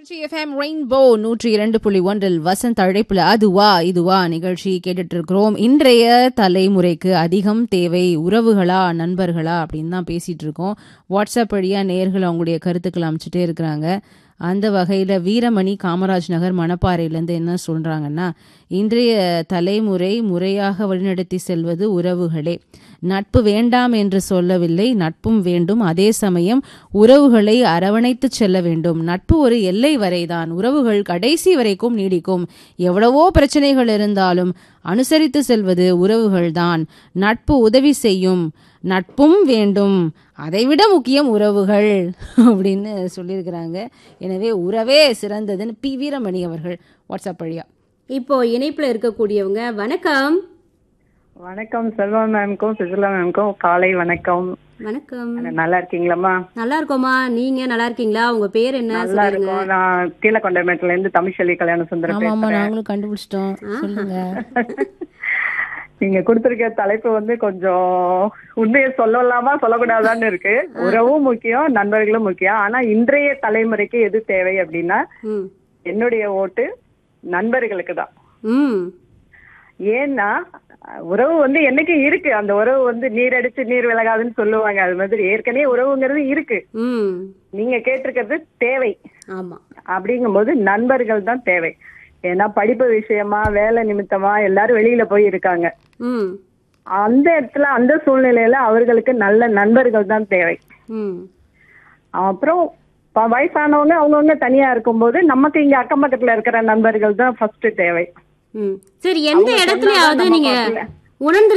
Trichy FM rainbow நூற்றி இரண்டு புள்ளி ஒன்றில் வசந்த் அழைப்புல அதுவா இதுவா நிகழ்ச்சி கேட்டுட்டு இருக்கிறோம் இன்றைய தலைமுறைக்கு அதிகம் தேவை உறவுகளா நண்பர்களா அப்படின்னு தான் பேசிட்டு இருக்கோம் வாட்ஸ்அப் வழியா நேர்கள் அவங்களுடைய கருத்துக்களை அமைச்சிட்டே இருக்கிறாங்க அந்த வகையில் வீரமணி காமராஜ் நகர் மணப்பாறையிலேருந்து என்ன சொல்கிறாங்கன்னா இன்றைய தலைமுறை முறையாக வழிநடத்தி செல்வது உறவுகளே நட்பு வேண்டாம் என்று சொல்லவில்லை நட்பும் வேண்டும் அதே சமயம் உறவுகளை அரவணைத்து செல்ல வேண்டும் நட்பு ஒரு எல்லை வரைதான் உறவுகள் கடைசி வரைக்கும் நீடிக்கும் எவ்வளவோ பிரச்சனைகள் இருந்தாலும் அனுசரித்து செல்வது உறவுகள்தான் நட்பு உதவி செய்யும் நட்பும் வேண்டும் அதைவிட முக்கியம் உறவுகள் அப்படின்னு சொல்லியிருக்கிறாங்க எனவே உறவே சிறந்ததுன்னு பி வீரமணி அவர்கள் வாட்ஸ்அப் வழியா இப்போ இணைப்புல இருக்கக்கூடியவங்க வணக்கம் வணக்கம் செல்வா மேம்க்கும் சுஜிலா மேம்க்கும் காலை வணக்கம் வணக்கம் நல்லா இருக்கீங்களாம்மா நல்லா இருக்கோமா நீங்க நல்லா இருக்கீங்களா உங்க பேர் என்ன நல்லா சொல்லுங்க இருக்கும் நான் கீழக்கொண்டமேட்டுல இருந்து தமிழ்ச்செல்வி கல்யாண சுந்தரம் ஆமா ஆமா பேசுறேன் நாங்களும் கண்டுபிடிச்சிட்டோம் சொல்லுங்க நீங்க கொடுத்திருக்க தலைப்பு வந்து கொஞ்சம் உண்மையை சொல்லலாமா சொல்லக்கூடாதான்னு இருக்கு உறவும் முக்கியம் நண்பர்களும் முக்கியம் ஆனா இன்றைய தலைமுறைக்கு எது தேவை அப்படின்னா ம் என்னுடைய ஓட்டு நண்பர்களுக்கு தான் ம் ஏன்னா உறவு வந்து என்னைக்கு இருக்கு அந்த உறவு வந்து நீர் அடிச்சு நீர் விலகாதுன்னு சொல்லுவாங்க அது மாதிரி ஏற்கனவே உறவுங்கிறது இருக்கு ம் நீங்க கேட்டிருக்கிறது தேவை ஆமா அப்படிங்கும்போது நண்பர்கள் தான் தேவை ஏன்னா படிப்பு விஷயமா வேலை நிமித்தமா எல்லாரும் வெளியில போய் இருக்காங்க ம் அந்த இடத்துல அந்த சூழ்நிலையில அவர்களுக்கு நல்ல நண்பர்கள் தான் தேவை ம் அப்புறம் ப- வயசானவங்க அவங்கவுங்க தனியா இருக்கும்போது நமக்கு இங்க அக்கம் பக்கத்துல இருக்கிற நண்பர்கள் தான் ஃபர்ஸ்ட் தேவை ம் சரி எந்த அவங்க இடத்துலயாவது சொன்னாதான் நம்ம நீங்க பார்க்கல. உணர்ந்து